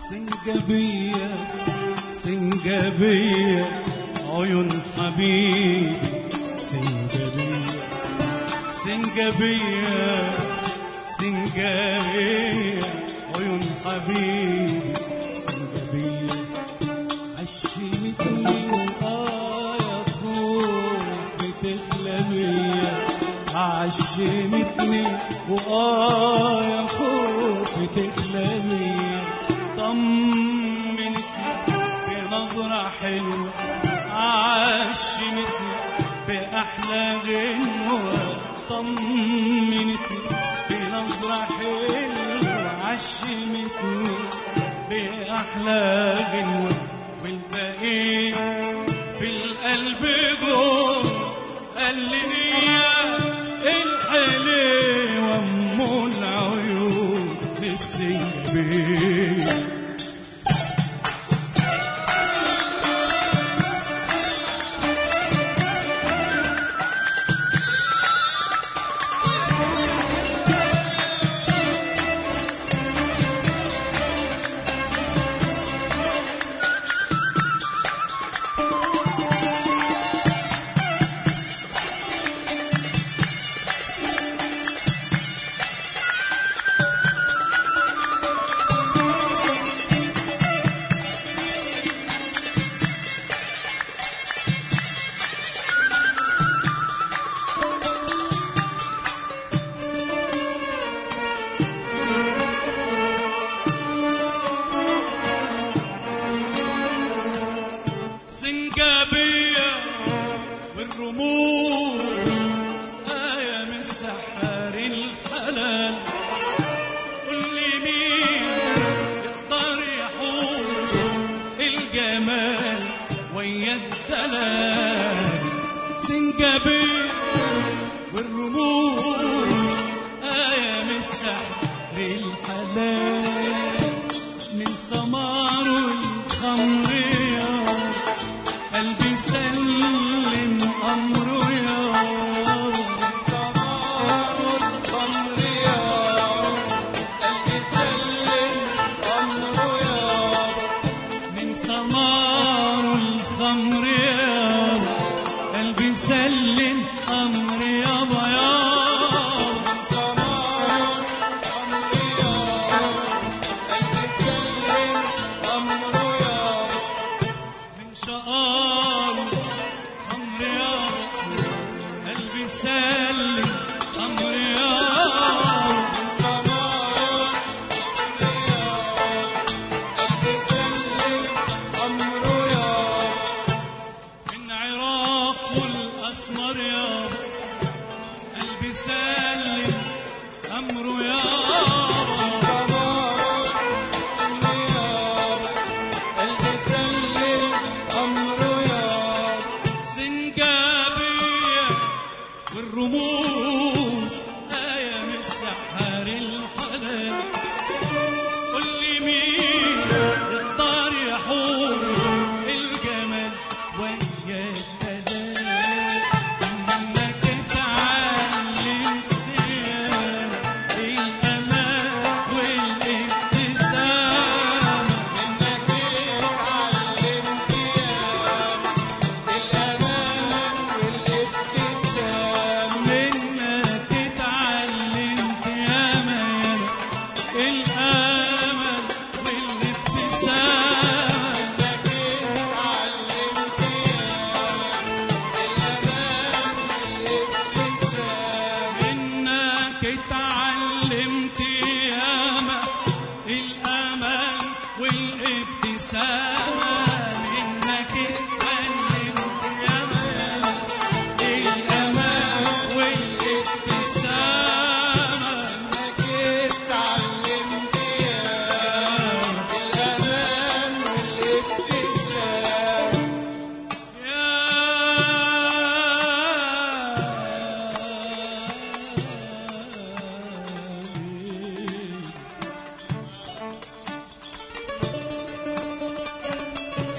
سنجبية سنجبية عيون حبيبي سنجبية سنجبية سنجبية عيون حبيبي سنجبية عشمتني وآه يا خوف بتتلمية عشمتني وآه يا خوف تتلمية طمنتني بنظرة حلوة عشمتني بأحلى غنوة طمنتني بنظرة حلوة عشمتني بأحلى غنوة والباقي في القلب جوه قال لي هي الحلوة أم العيون السنجبية سنجابية والرموز آية من سحار الحلال قل لي مين يقدر يحوز الجمال ويا الدلال سنجابية والرموز آية من سحر الحلال من سمار الخمر يا قلبي سلم أمره يا سمار الخمر يا قلبي سلم أمره يا من سمار الخمر يا قلبي سلم أمر يا بياض سمار الخمر يا قلبي سلم أمره يا من شقار أمر يا قلبي سلم أمر يا من سمار قلبي سلم أمره يا من عراق والأسمر يا قلبي سلم أمره يا قلبي سلم أمره يا سنجابية والرموز آية من السحار الحلال قل لي مين يقدر يحوم الجمال ويا الدلال انك اتعلمت الامان والابتسام انك اتعلمت الامان والابتسام منك اتعلمت يا مان الامل والابتسام انك اتعلمت الامان والابتسام انك اتعلمت ياما الامل والابتسام انك اتعلمت ياما الأمان والابتسامة إنك اتعلمت يا الأمان والابتسامة يا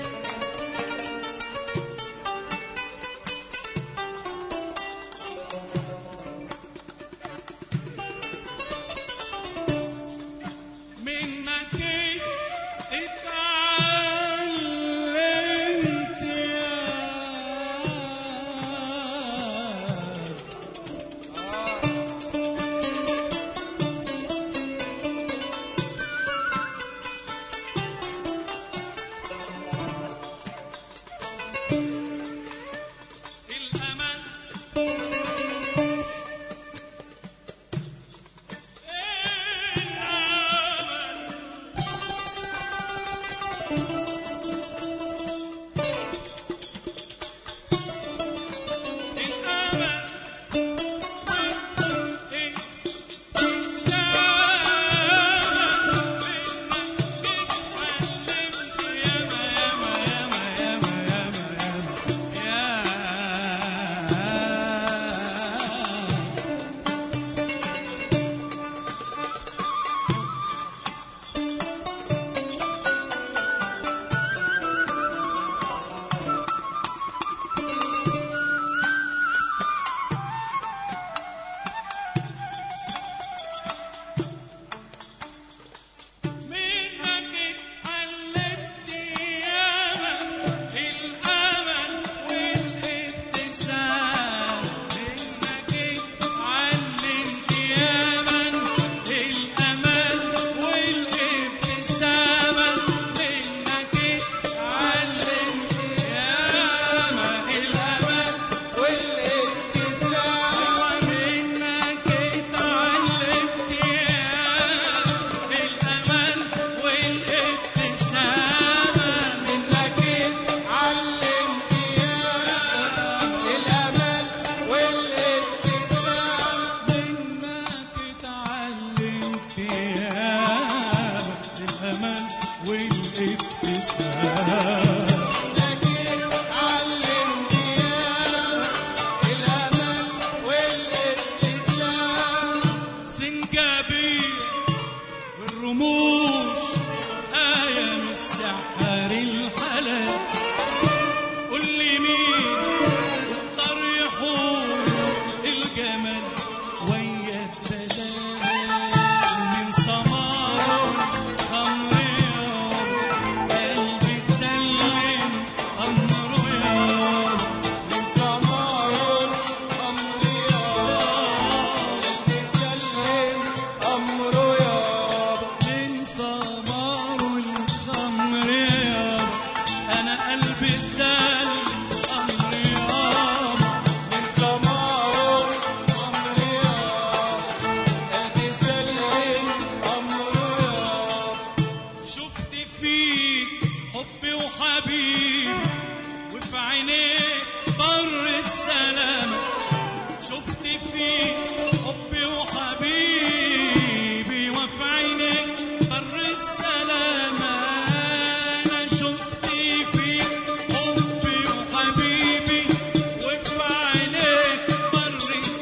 والابتسام لكن علمت ياما الأمل والابتسام سنجابية بالرموش آية من السحر الحلال قول لي مين يقدر يحوش الجمال ويا الدلال من سمار خمر يوم قلبي سلم أمره يوم من سمار أمر يابا تسلم أمره يابا من سمار الخمر يابا أنا قلبي سلم أمر يابا من سمار أمر يابا تسلم أمره يابا شفت فيك حبي وحبيبي وفي عينيك بر السلامة شفت فيك حبي وحبيبي وفي عينيك بر السلامة أنا شفت فيك حبي وحبيبي وفي عينيك بر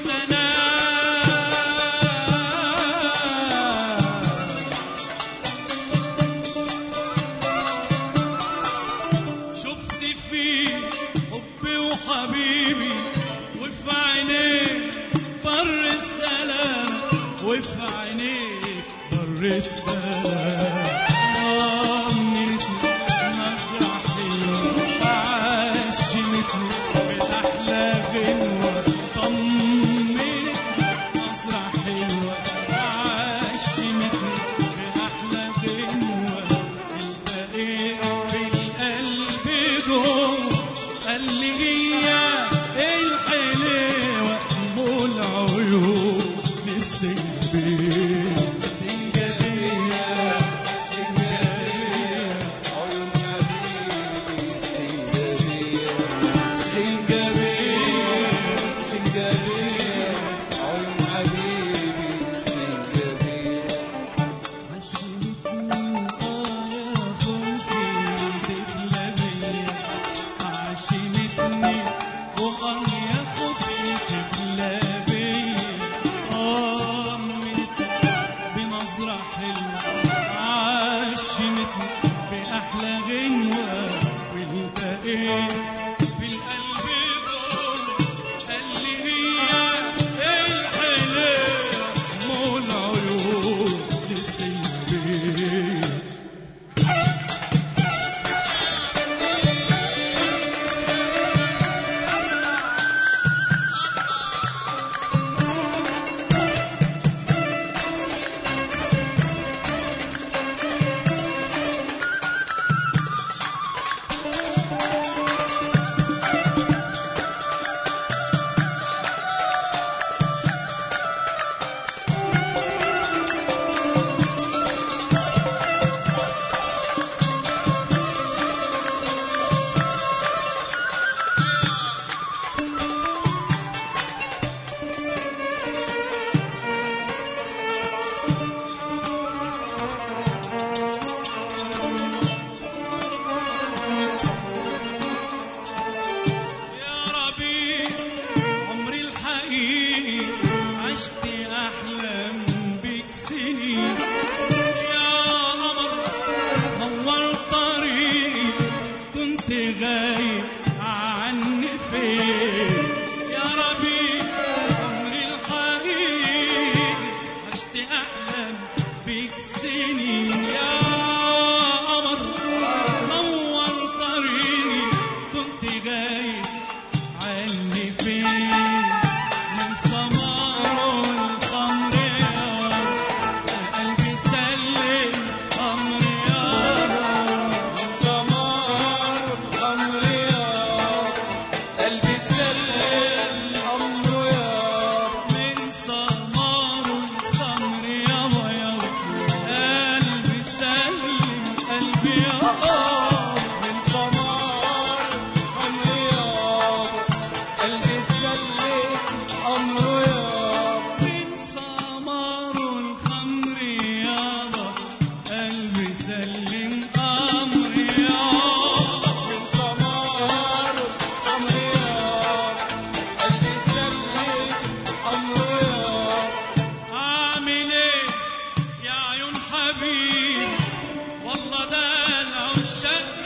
السلامة شفت فيه حبي وحبيبي وفي عينيك بر السلام وفي عينيك بر السلام طمنتني نظرة حلوة عشمتني بالأحلى غنوة طمنتني نظرة حلوة عشمتني بأحلى غنوة التقيت بالقلب جوه قال لي هي الحلوة أم العيون السنجبية سنجبية سنجبية عيون حبيبي سنجابية سنجبية سنجابية عيون حبيبي سنجابية عشمتني آه يا فرحي تكلبية عشمتني وآه يا خفي تكلبية طمنتني بنظرة حلوة عشمتني بأحلى غنوة والتقيت في القلب جوه قال لي هي الحلوة مو العيون السنجبية يا ربيع عمري الحقيقي عشت أحلام بيك سنين يا قمر نور طريقي كنت غايب عني فين يا ربيع عمري الحقيقي عشت أحلام بيك سنين يا قمر نور طريقي كنت غايب عني فين من سمار الخمر يا قلبي سلم أمر يا سمار الخمر عشاق